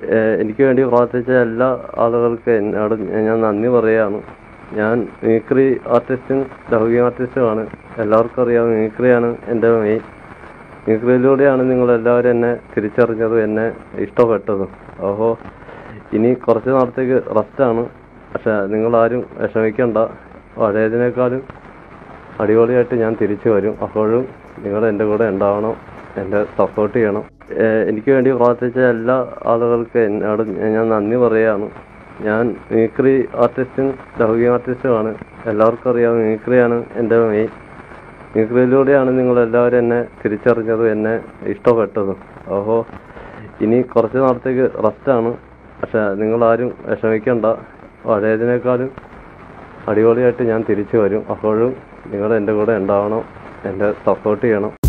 ഏഹ് എനിക്ക് വേണ്ടി പ്രാർത്ഥിച്ച എല്ലാ ആളുകൾക്കും എന്നോട് ഞാൻ നന്ദി പറയുകയാണ് ഞാൻ മിമിക്രി ആർട്ടിസ്റ്റും ഡബിങ് ആർട്ടിസ്റ്റുമാണ് എല്ലാവർക്കും അറിയാം മിമിക്രിയാണ് എൻ്റെ മെയിൻ മിമിക്രിയിലൂടെയാണ് നിങ്ങൾ എല്ലാവരും എന്നെ തിരിച്ചറിഞ്ഞതും എന്നെ ഇഷ്ടപ്പെട്ടതും ഓഹോ ഇനി കുറച്ച് നാളത്തേക്ക് റെസ്റ്റാണ് പക്ഷെ നിങ്ങളാരും വിഷമിക്കണ്ട പഴയതിനേക്കാളും അടിപൊളിയായിട്ട് ഞാൻ തിരിച്ചു വരും അപ്പോഴും നിങ്ങൾ എൻ്റെ കൂടെ ഉണ്ടാവണം എന്നെ സപ്പോർട്ട് ചെയ്യണം ഏഹ് എനിക്ക് വേണ്ടി പ്രാർത്ഥിച്ച എല്ലാ ആളുകൾക്കും എന്നോട് ഞാൻ നന്ദി പറയുകയാണ് ഞാൻ മിമിക്രി ആർട്ടിസ്റ്റും ഡബിങ് ആർട്ടിസ്റ്റുമാണ് എല്ലാവർക്കും അറിയാം മിമിക്രിയാണ് എൻ്റെ മെയിൻ മിമിക്രിയിലൂടെയാണ് നിങ്ങൾ എല്ലാവരും എന്നെ തിരിച്ചറിഞ്ഞതും എന്നെ ഇഷ്ടപ്പെട്ടതും ഓഹോ ഇനി കുറച്ച് നാളത്തേക്ക് റെസ്റ്റാണ് പക്ഷെ നിങ്ങളാരും വിഷമിക്കണ്ട പഴയതിനേക്കാളും അടിപൊളിയായിട്ട് ഞാൻ തിരിച്ചു വരും അപ്പോഴും നിങ്ങൾ എൻ്റെ കൂടെ ഉണ്ടാവണം എന്നെ സപ്പോർട്ട് ചെയ്യണം